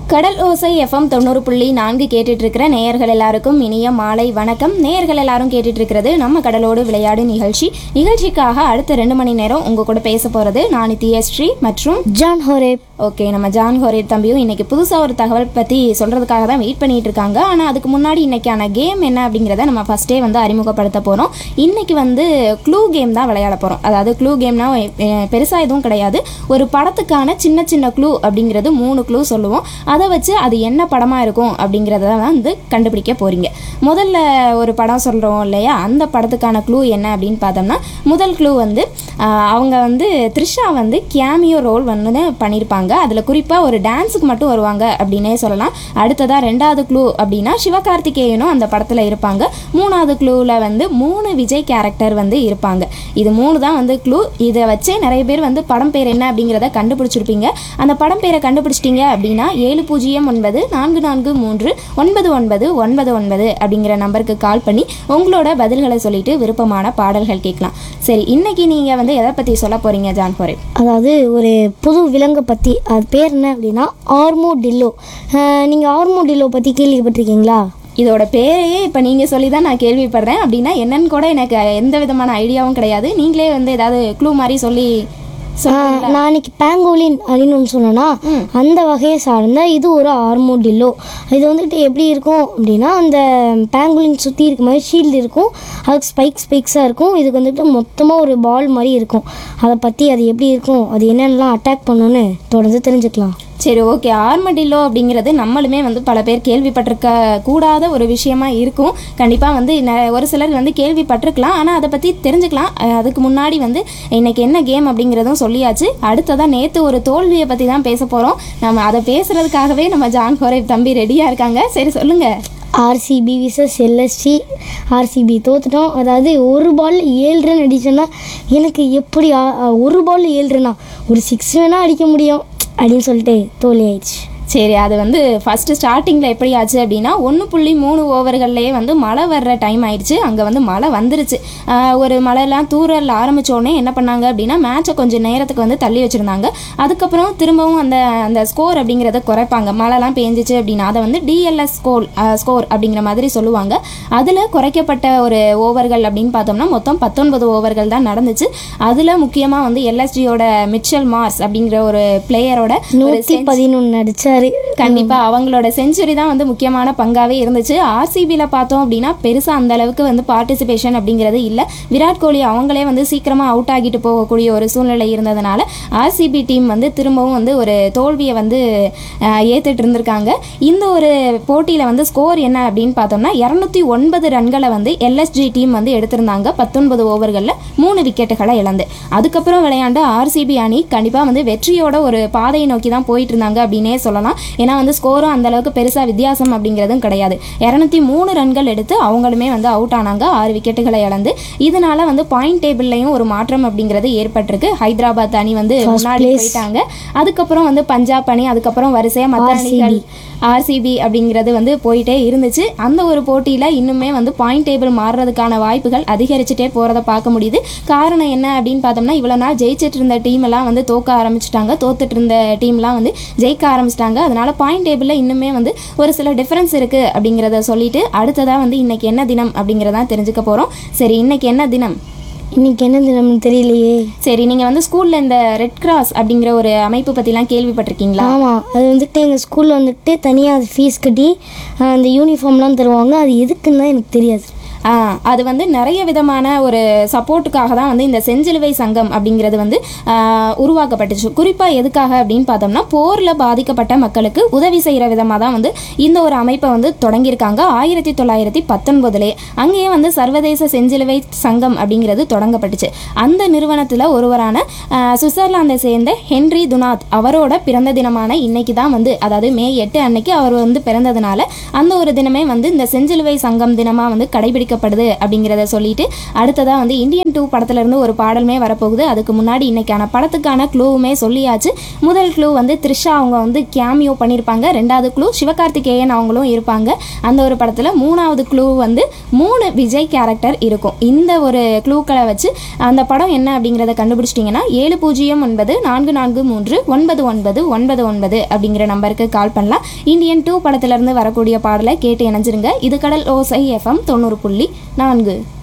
கடல் ஓசை எஃப்எம் தொண்ணூறு புள்ளி நான்கு கேட்டுட்டு இருக்கிற நேயர்கள் எல்லாருக்கும் இனிய மாலை வணக்கம் நேயர்கள் எல்லாரும் கேட்டுட்டு இருக்கிறது நம்ம கடலோடு விளையாடு நிகழ்ச்சி நிகழ்ச்சிக்காக அடுத்த ரெண்டு மணி நேரம் உங்க கூட பேச போறது நான் நித்யஸ்ரீ மற்றும் ஜான் ஹோரேப் ஓகே நம்ம ஜான் ஹோரேட் தம்பியும் இன்னைக்கு புதுசாக ஒரு தகவல் பற்றி சொல்கிறதுக்காக தான் வெயிட் பண்ணிட்டு இருக்காங்க ஆனால் அதுக்கு முன்னாடி இன்னைக்கான கேம் என்ன அப்படிங்கிறத நம்ம ஃபஸ்ட்டே வந்து அறிமுகப்படுத்த போகிறோம் இன்னைக்கு வந்து க்ளூ கேம் தான் விளையாட போகிறோம் அதாவது க்ளூ கேம்னா பெருசாக எதுவும் கிடையாது ஒரு படத்துக்கான சின்ன சின்ன க்ளூ அப்படிங்கிறது மூணு க்ளூ சொல்லுவோம் அதை வச்சு அது என்ன படமாக இருக்கும் அப்படிங்கிறத தான் வந்து கண்டுபிடிக்க போகிறீங்க முதல்ல ஒரு படம் சொல்கிறோம் இல்லையா அந்த படத்துக்கான க்ளூ என்ன அப்படின்னு பார்த்தோம்னா முதல் க்ளூ வந்து ஆஹ், அவங்க வந்து த்ரிஷா வந்து கேமியோ ரோல் வந்து பண்ணியிருப்பாங்க அதில் குறிப்பாக ஒரு டான்ஸுக்கு மட்டும் வருவாங்க அப்படின்னே சொல்லலாம் அடுத்ததாக ரெண்டாவது க்ளூ அப்படின்னா சிவகார்த்திகேயனும் அந்த படத்தில் இருப்பாங்க மூணாவது க்ளூவில் வந்து மூணு விஜய் கேரக்டர் வந்து இருப்பாங்க இது மூணு தான் வந்து க்ளூ இதை வச்சே நிறைய பேர் வந்து படம் பேர் என்ன அப்படிங்கிறத கண்டுபிடிச்சிருப்பீங்க அந்த படம் பேரை கண்டுபிடிச்சிட்டிங்க அப்படின்னா ஏழு பூஜ்ஜியம் ஒன்பது நான்கு நான்கு மூன்று ஒன்பது ஒன்பது ஒன்பது ஒன்பது அப்படிங்கிற நம்பருக்கு கால் பண்ணி உங்களோட பதில்களை சொல்லிட்டு விருப்பமான பாடல்கள் கேட்கலாம் சரி இன்னைக்கு நீங்கள் வந்து எதை பற்றி சொல்ல போகிறீங்க ஜான் கோரே அதாவது ஒரு புது விலங்கை பற்றி அது பேர் என்ன அப்படின்னா ஆர்மோ டில்லோ நீங்கள் ஆர்மோ டில்லோ பற்றி கேள்விப்பட்டிருக்கீங்களா இதோட பேரையே இப்போ நீங்கள் சொல்லி தான் நான் கேள்விப்படுறேன் அப்படின்னா என்னன்னு கூட எனக்கு எந்த விதமான ஐடியாவும் கிடையாது நீங்களே வந்து ஏதாவது க்ளூ மாதிரி சொல்லி ஆஹ், நான் இன்னைக்கு பேங்கோலின் அப்படின்னு ஒன்று சொன்னேன்னா அந்த வகையை சார்ந்த இது ஒரு ஆர்மோடில்லோ இது வந்துட்டு எப்படி இருக்கும் அப்படின்னா அந்த பேங்கோலின் சுற்றி இருக்க மாதிரி ஷீல்டு இருக்கும் அதுக்கு ஸ்பைக் ஸ்பைக்ஸாக இருக்கும் இதுக்கு வந்துட்டு மொத்தமாக ஒரு பால் மாதிரி இருக்கும் அதை பற்றி அது எப்படி இருக்கும் அது என்னென்னலாம் அட்டாக் பண்ணுன்னு தொடர்ந்து தெரிஞ்சுக்கலாம் சரி ஓகே ஆர்மடில்லோ அப்படிங்கிறது நம்மளுமே வந்து பல பேர் கேள்விப்பட்டிருக்க கூடாத ஒரு விஷயமா இருக்கும் கண்டிப்பாக வந்து ந- ஒரு சிலர் வந்து கேள்விப்பட்டிருக்கலாம் ஆனால் அதை பற்றி தெரிஞ்சுக்கலாம் அஹ் அதுக்கு முன்னாடி வந்து இன்னைக்கு என்ன கேம் அப்படிங்கிறதும் சொல்லியாச்சு அடுத்ததான் நேற்று ஒரு தோல்வியை பற்றி தான் பேச போகிறோம் நம்ம அதை பேசுறதுக்காகவே நம்ம ஜான் கோரை தம்பி ரெடியாக இருக்காங்க சரி சொல்லுங்கள் ஆர்சிபி விசஸ் எல்எஸ்டி ஆர்சிபி தோத்துட்டோம் அதாவது ஒரு பால் ஏழு ரன் அடிச்சோன்னா எனக்கு எப்படி ஆ- ஆ, ஒரு பால் ஏழு ரன்னா ஒரு சிக்ஸ் வேணால் அடிக்க முடியும் அப்படின்னு சொல்லிட்டு தோல்வி ஆயிடுச்சு சரி அது வந்து ஃபஸ்ட்டு ஸ்டார்டிங்கில் எப்படி ஆச்சு அப்படின்னா ஒன்று புள்ளி மூணு ஓவர்கள்லேயே வந்து மழை வர்ற டைம் ஆயிடுச்சு அங்கே வந்து மழை வந்துருச்சு ஆஹ் ஒரு மழைலாம் தூரல் ஆரம்பிச்ச உடனே என்ன பண்ணாங்க அப்படின்னா மேட்சை கொஞ்சம் நேரத்துக்கு வந்து தள்ளி வச்சுருந்தாங்க அதுக்கப்புறம் திரும்பவும் அந்த அந்த ஸ்கோர் அப்படிங்கிறத குறைப்பாங்க மழைலாம் பேஞ்சிச்சு அப்படின்னா அதை வந்து டிஎல்எஸ் ஸ்கோர் ஸ்கோர் அப்படிங்கிற மாதிரி சொல்லுவாங்க அதில் குறைக்கப்பட்ட ஒரு ஓவர்கள் அப்படின்னு பார்த்தோம்னா மொத்தம் பத்தொன்பது ஓவர்கள் தான் நடந்துச்சு அதில் முக்கியமாக வந்து எல்எஸ்டியோட மிச்சல் மார்ஸ் அப்படிங்கிற ஒரு பிளேயரோட ஒரு நூற்றி பதினொன்று அடிச்சாரு கண்டிப்பா அவங்களோட செஞ்சுரி தான் வந்து முக்கியமான பங்காவே இருந்துச்சு ஆர்சிபியில் பார்த்தோம் அப்படின்னா பெருசா அந்த அளவுக்கு வந்து பார்ட்டிசிபேஷன் அப்படிங்கிறது இல்லை விராட் கோலி அவங்களே வந்து சீக்கிரமா அவுட் ஆகிட்டு போகக்கூடிய ஒரு சூழ்நிலை இருந்ததுனால ஆர்சிபி டீம் வந்து திரும்பவும் வந்து ஒரு தோல்வியை வந்து ஆஹ், ஏத்துட்டு இருந்திருக்காங்க இந்த ஒரு போட்டியில வந்து ஸ்கோர் என்ன அப்படின்னு பார்த்தோம்னா இரநூத்தி ஒன்பது ரன்களை வந்து எல்எஸ்ஜி டீம் வந்து எடுத்திருந்தாங்க பத்தொன்பது ஓவர்களில் மூணு விக்கெட்டுகளை இழந்து அதுக்கப்புறம் விளையாண்ட ஆர்சிபி அணி கண்டிப்பாக வந்து வெற்றியோட ஒரு பாதையை நோக்கி தான் போயிட்டு இருந்தாங்க அப்படின்னே சொல்லலாம் ஏன்னா வந்து ஸ்கோரும் அந்த அளவுக்கு பெருசாக வித்தியாசம் அப்படிங்கிறதும் கிடையாது இரநூத்தி மூணு ரன்கள் எடுத்து அவங்களுமே வந்து அவுட் ஆனாங்க ஆறு விக்கெட்டுகளை இழந்து இதனால வந்து பாயிண்ட் டேபிள்லையும் ஒரு மாற்றம் அப்படிங்கிறது ஏற்பட்டிருக்கு ஹைதராபாத் அணி வந்து முன்னாடி போயிட்டாங்க அதுக்கப்புறம் வந்து பஞ்சாப் அணி அதுக்கப்புறம் வரிசையாக மற்ற அணிகள் ஆர்சிபி அப்படிங்கிறது வந்து போயிட்டே இருந்துச்சு அந்த ஒரு போட்டியில் இன்னுமே வந்து பாயிண்ட் டேபிள் மாறுறதுக்கான வாய்ப்புகள் அதிகரிச்சுட்டே போகிறத பார்க்க முடியுது காரணம் என்ன அப்படின்னு பார்த்தோம்னா இவ்வளோ நாள் ஜெயிச்சிட்டு இருந்த டீம் எல்லாம் வந்து தோக்க ஆரம்பிச்சிட்டாங்க தோத்துட்டு இருந்த டீம்லாம் வந்து ஜெயிக்க ஆரம்பிச்சிட்டாங்க அதனால பாயிண்ட் டேபிளில் இன்னுமே வந்து ஒரு சில டிஃப்ரென்ஸ் இருக்குது அப்படிங்கிறத சொல்லிட்டு அடுத்ததாக வந்து இன்னைக்கு என்ன தினம் அப்படிங்கிறத தெரிஞ்சுக்க போகிறோம் சரி இன்னைக்கு என்ன தினம் இன்னைக்கு என்ன தினம்னு தெரியலையே சரி நீங்கள் வந்து ஸ்கூலில் இந்த ரெட் கிராஸ் அப்படிங்கிற ஒரு அமைப்பு பற்றிலாம் கேள்விப்பட்டிருக்கீங்களா ஆமாம் அது வந்துட்டு எங்கள் ஸ்கூலில் வந்துட்டு தனியாக அது ஃபீஸ் கட்டி ஆஹ், அந்த யூனிஃபார்ம்லாம் தருவாங்க அது எதுக்குன்னு தான் எனக்கு தெரியாது ஆ, அது வந்து நிறைய விதமான ஒரு சப்போர்ட்டுக்காக தான் வந்து இந்த செஞ்சிலுவை சங்கம் அப்படிங்கிறது வந்து ஆ, உருவாக்கப்பட்டுச்சு குறிப்பாக எதுக்காக அப்படின்னு பார்த்தோம்னா போரில் பாதிக்கப்பட்ட மக்களுக்கு உதவி செய்கிற விதமாக தான் வந்து இந்த ஒரு அமைப்பை வந்து தொடங்கியிருக்காங்க ஆயிரத்தி தொள்ளாயிரத்தி பத்தொன்பதுலே அங்கேயே வந்து சர்வதேச செஞ்சிலுவை சங்கம் அப்படிங்கிறது தொடங்கப்பட்டுச்சு அந்த நிறுவனத்தில் ஒருவரான ஆ, சுவிட்சர்லாந்தை சேர்ந்த ஹென்றி துனாத் அவரோட பிறந்த தினமான இன்னைக்கு தான் வந்து அதாவது மே எட்டு அன்னைக்கு அவர் வந்து பிறந்ததுனால அந்த ஒரு தினமே வந்து இந்த செஞ்சிலுவை சங்கம் தினமாக வந்து கடைபிடிக்க அறிவிக்கப்படுது அப்படிங்கிறத சொல்லிட்டு அடுத்ததாக வந்து இந்தியன் டூ படத்துலேருந்து ஒரு பாடலுமே வரப்போகுது அதுக்கு முன்னாடி இன்னைக்கான படத்துக்கான க்ளூவுமே சொல்லியாச்சு முதல் க்ளூ வந்து த்ரிஷா அவங்க வந்து கேமியோ பண்ணியிருப்பாங்க ரெண்டாவது க்ளூ சிவகார்த்திகேயன் அவங்களும் இருப்பாங்க அந்த ஒரு படத்தில் மூணாவது க்ளூ வந்து மூணு விஜய் கேரக்டர் இருக்கும் இந்த ஒரு க்ளூக்களை வச்சு அந்த படம் என்ன அப்படிங்கிறத கண்டுபிடிச்சிட்டிங்கன்னா ஏழு பூஜ்ஜியம் ஒன்பது நான்கு நான்கு மூன்று ஒன்பது ஒன்பது ஒன்பது ஒன்பது அப்படிங்கிற நம்பருக்கு கால் பண்ணலாம் இந்தியன் டூ படத்துலேருந்து வரக்கூடிய பாடலை கேட்டு இணைஞ்சிருங்க இது கடல் ஓசை எஃப்எம் தொண்ணூறு புள்ளி நான்கு